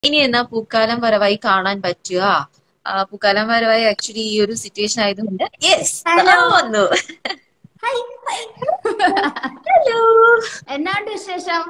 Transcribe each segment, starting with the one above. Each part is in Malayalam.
ഇനി എന്നാ പൂക്കാലം വരവായി കാണാൻ പറ്റുക ആ, പൂക്കാലം വരവായി ആക്ച്വലി ഈ ഒരു സിറ്റുവേഷൻ ആയതുകൊണ്ട് യെസ് Hello. വന്നു ഹായ് ഹലോ എന്നാണ്ട് വിശേഷം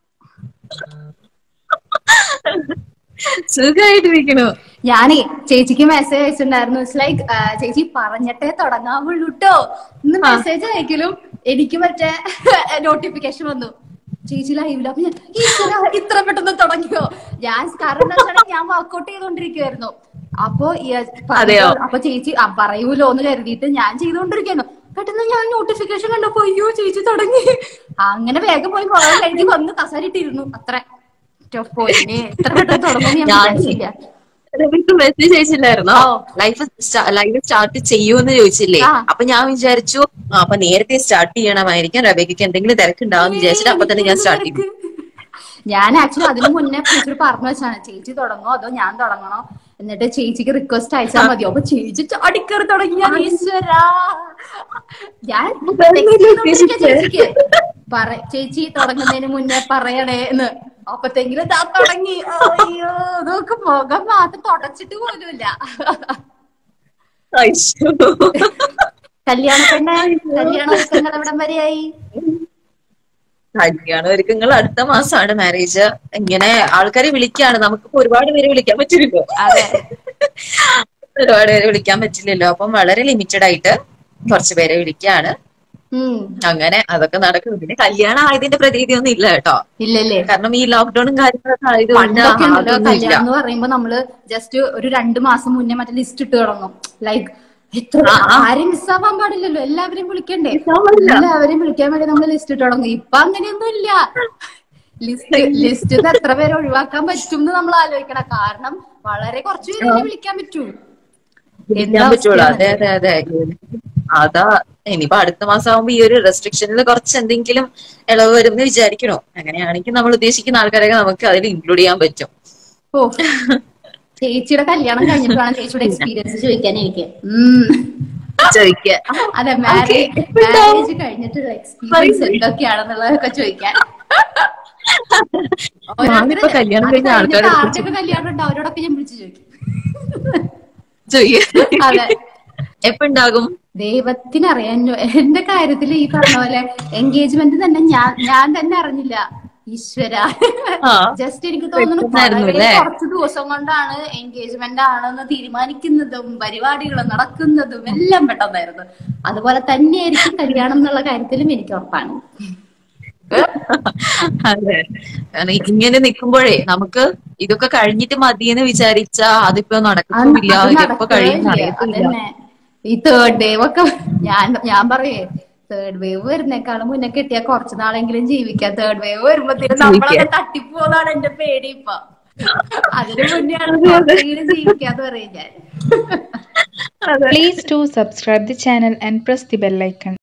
സുഖമായിട്ടിരിക്കണു ഞാനേ ചേച്ചിക്ക് മെസ്സേജ് അയച്ചിട്ടുണ്ടായിരുന്നു ഇറ്റ്സ് ലൈക്ക് ചേച്ചി പറഞ്ഞിട്ടേ തുടങ്ങാവുള്ളൂ ട്ടോ ഇന്ന് ആ. മെസ്സേജ് അയക്കലും എനിക്ക് മറ്റേ നോട്ടിഫിക്കേഷൻ വന്നു ചേച്ചി ലൈവില് അപ്പൊ ഞാൻ "ഈശ്വരാ, ഇത്ര പെട്ടെന്ന് തുടങ്ങിയോ ഞാൻ കാരണം എന്താ വെച്ചാൽ ഞാൻ വർക്കൗട്ട് ചെയ്തോണ്ടിരിക്കുവായിരുന്നു അപ്പൊ ഈ, പറഞ്ഞപ്പോ- അതെയോ? അപ്പൊ ചേച്ചി ആ, പറയൂലോ എന്ന് കരുതിയിട്ട് ഞാൻ ചെയ്തോണ്ടിരിക്കുന്നു പെട്ടെന്ന് ഞാൻ നോട്ടിഫിക്കേഷൻ കണ്ടപ്പോ അയ്യോ ചേച്ചി തുടങ്ങി അങ്ങനെ വേഗം പോയി കുറെ കഴിഞ്ഞ് വന്ന് കസരിട്ടിരുന്നു അത്ര പൊന്നെ ഇത്ര പെട്ടെന്ന് തുടങ്ങുമെന്ന് ഞാൻ ഞാൻ- വിചാരിച്ചില്ല റബിക്ക് മെസ്സേജ് അയച്ചില്ലായിരുന്നോ ഓ. ലൈഫ് ലൈവ് സ്റ്റാർട്ട് ചെയ്യൂന്ന് ചോദിച്ചില്ലേ ആ. അപ്പൊ ഞാൻ വിചാരിച്ചു ആ, അപ്പൊ നേരത്തെ സ്റ്റാർട്ട് ചെയ്യണമായിരിക്കും റബിക്ക് എന്തെങ്കിലും തിരക്കുണ്ടാവും വിചാരിച്ചിട്ട് അപ്പൊ തന്നെ ഞാൻ സ്റ്റാർട്ട് ചെയ്തു ഞാൻ ആക്ച്വലി അതിന് മുന്നേ ടീച്ചർ പറഞ്ഞു വെച്ചാണ് ചേച്ചി തുടങ്ങോ അതോ ഞാൻ തുടങ്ങണോ എന്നിട്ട് ചേച്ചിക്ക് റിക്വസ്റ്റ് അയച്ചാൽ മതിയോ അപ്പൊ ചേച്ചി ചാടിക്കറി തുടങ്ങി ഞാൻ ഈശ്വരാ ഞാൻ text ചെയ്തോണ്ടിരിക്കാ ചേച്ചിക്ക് പറ ചേച്ചി തുടങ്ങുന്നതിന് മുന്നേ പറയണേ എന്ന് അപ്പത്തെങ്കിലും ഇതാ തുടങ്ങി അയ്യോ ഇതൊക്കെ മുഖം മാത്രം തുടച്ചിട്ട് പോലുമില്ല അയ്യോ. കല്യാണ പെണ്ണ കല്യാണ ഒരുക്കങ്ങൾ എവിടം വരെയായി കല്യാണ ഒരുക്കങ്ങൾ അടുത്ത മാസമാണ് മാരേജ് ഇങ്ങനെ ആൾക്കാരെ വിളിക്കാണ് നമുക്കിപ്പോ ഒരുപാട് പേരെ വിളിക്കാൻ പറ്റില്ലല്ലോ അതെ ഒരുപാട് പേരെ വിളിക്കാൻ പറ്റില്ലല്ലോ അപ്പം വളരെ ലിമിറ്റഡ് ആയിട്ട് കുറച്ച് പേരെ വിളിക്കാണ് ഉം അങ്ങനെ അതൊക്കെ നടക്കും പിന്നെ കല്യാണം ആയതിന്റെ പ്രതീതി ഒന്നും ഇല്ല കേട്ടോ ഇല്ലല്ലേ കാരണം ഈ ലോക്ക്ഡൌണും കാര്യങ്ങളൊക്കെ ആയതുകൊണ്ട് പണ്ടൊക്കെ ഉണ്ടല്ലോ അതൊന്നും ഇല്ല കല്യാണം എന്ന് പറയുമ്പോ നമ്മള് ജസ്റ്റ് ഒരു രണ്ടു മാസം മുന്നേ മറ്റേ ലിസ്റ്റ് ഇട്ട് തുടങ്ങും ലൈക്ക് എത്ര ആ, ആ. ആരും മിസ്സാവാൻ പാടില്ലല്ലോ എല്ലാവരെയും വിളിക്കണ്ടേ മിസ്സാവാൻ പാടില്ല. എല്ലാവരെയും വിളിക്കാൻ വേണ്ടി നമ്മൾ ലിസ്റ്റ് ഇട്ട് തുടങ്ങും ഇപ്പൊ അങ്ങനെയൊന്നും ഇല്ല ലിസ്റ്റ് ലിസ്റ്റ് എത്ര പേരെ ഒഴിവാക്കാൻ പറ്റും എന്ന് നമ്മൾ ആലോചിക്കണം കാരണം വളരെ കുറച്ച് പേരെ വിളിക്കാൻ പറ്റൂ വിളിക്കാൻ എന്താ പറ്റുള്ളൂ അവസ്ഥയാണ് അതെ അതെ അതെ അതാ ഇനിയിപ്പോ അടുത്ത മാസം ആവുമ്പോ ഈ ഒരു റെസ്ട്രിക്ഷനിൽ കുറച്ച് എന്തെങ്കിലും ഇളവ് വരും എന്ന് വിചാരിക്കണോ അങ്ങനെയാണെങ്കിൽ നമ്മൾ ഉദ്ദേശിക്കുന്ന ആൾക്കാരൊക്കെ നമുക്ക് അതിൽ ഇൻക്ലൂഡ് ചെയ്യാൻ പറ്റും ഓ ചേച്ചിയുടെ കല്യാണം കഴിഞ്ഞിട്ട് വേണം ചേച്ചിയുടെ എക്സ്പീരിയൻസ് ചോദിക്കാൻ എനിക്ക് ഉം ചോദിക്കുക അതെ മാരേജ് എപ്പോ ഉണ്ടാവും? മാരേജ് കഴിഞ്ഞിട്ടുള്ള എക്സ്പീരിയൻസ് എന്തൊക്കെയാണെന്നുള്ളതൊക്കെ ചോദിക്കാൻ ഞാനിപ്പോ കല്യാണം കഴിഞ്ഞ ആൾക്കാരെ ആർക്കൊക്കെ കല്യാണം ഉണ്ട് അവരോടൊക്കെ ഞാൻ വിളിച്ചു ചോദിക്കും ചോദിക്കുക അതെ എപ്പോ ഉണ്ടാകും ദൈവത്തിനറിയാൻ എന്റെ കാര്യത്തിൽ ഈ പറഞ്ഞ പോലെ എൻഗേജ്മെന്റ് തന്നെ ഞാൻ ഞാൻ തന്നെ അറിഞ്ഞില്ല ഈശ്വര ആ. ജസ്റ്റ് എനിക്ക് തോന്നുന്നു പെട്ടെന്നായിരുന്നു വളരെ അല്ലേ? കുറച്ച് ദിവസം കൊണ്ടാണ് എൻഗേജ്മെന്റ് ആണെന്ന് തീരുമാനിക്കുന്നതും പരിപാടികൾ നടക്കുന്നതും എല്ലാം പെട്ടെന്നായിരുന്നു അതുപോലെ തന്നെയായിരിക്കും കല്യാണം എന്നുള്ള കാര്യത്തിലും എനിക്ക് ഉറപ്പാണ് അതെ കാരണം ഇങ്ങനെ നിക്കുമ്പോഴേ നമുക്ക് ഇതൊക്കെ കഴിഞ്ഞിട്ട് മതിയെന്ന് വിചാരിച്ചാ അതിപ്പോ നടക്കുന്നില്ല അത് ഇതെപ്പോ കഴിയും നടക്കുകയില്ല. അറിയത്തില്ല അതന്നെ ഈ തേർഡ് വേവ് ഒക്കെ ഞാൻ ഞാൻ പറയേ തേർഡ് വേവ് വരുന്നേക്കാളും മുന്നേ കിട്ടിയാ കുറച്ചു നാളെങ്കിലും ജീവിക്കാം തേർഡ് വേവ് വരുമ്പോഴത്തേക്കും നമ്മളൊക്കെ തട്ടിപ്പോന്നാണ് എന്റെ പേടി ഇപ്പൊ അതിന് മുന്നെയാണ് കുറച്ചെങ്കിലും ജീവിക്കാന്ന് പറയും ഞാൻ അതെ Please do subscribe the channel and press the bell icon.